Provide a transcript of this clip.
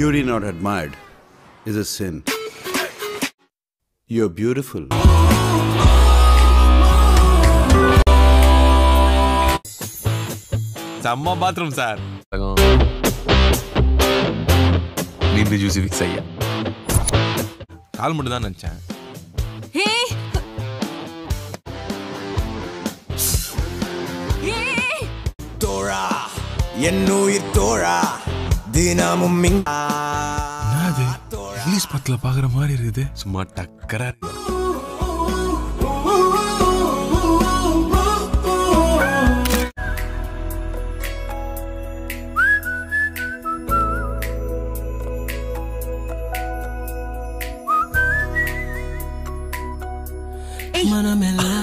Beauty not admired is a sin. You're beautiful. செம்ம bathroom sir நின்று juicy fix ஐயா கால் மட்டும் தான் நினைச்சேன் ஹே ஹே தோழா என்னுயிர் தோழா தினமும் மிங் என்னது இங்கிலீஷ் படத்துல பாக்குற மாதிரி இருக்குது சும்மா டக்கரா இருக்கு. மனமெல்லாம்